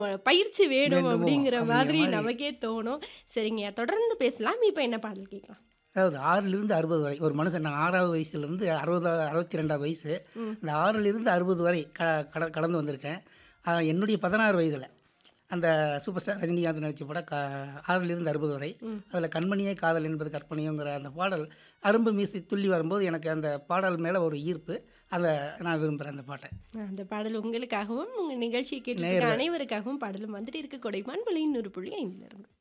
பயிற்சி வேணும் வேண்டுமோ அப்படிங்கிற அப்படிங்கிற மாதிரி மாதிரி. நமக்கே தோணும். சரிங்க தொடர்ந்து பேசலாம். இப்ப என்ன பாடல் கேட்கலாம்? அதாவது 6லிருந்து 60 வரை ஒரு மனுஷன் நான் 6வது வயசுலேருந்து 60 62வது வயசு ம். அந்த 6லிருந்து 60 வரை க கட கடந்து வந்திருக்கேன் ஆ, என்னுடைய 16 வயதில் அந்த சூப்பர் ஸ்டார் ரஜினிகாந்த் நடித்த படம் க 6லிருந்து 60 வரை ம். அதில் கண்மணியே காதல் என்பது கற்பனையோங்கிற அந்த பாடல் அரும்பு மீசி துள்ளி வரும்போது எனக்கு அந்த பாடல் மேலே ஒரு ஈர்ப்பு அதை நான் விரும்புகிறேன் அந்த பாட்டை அந்த பாடல் உங்களுக்காகவும் உங்க நிகழ்ச்சியை கேட்டு நேயர்கள். அனைவருக்காகவும் பாடலும் வந்துட்டு இருக்க கொடைப்பான் விலையின் ஒரு புள்ளி ஐந்துல இருந்து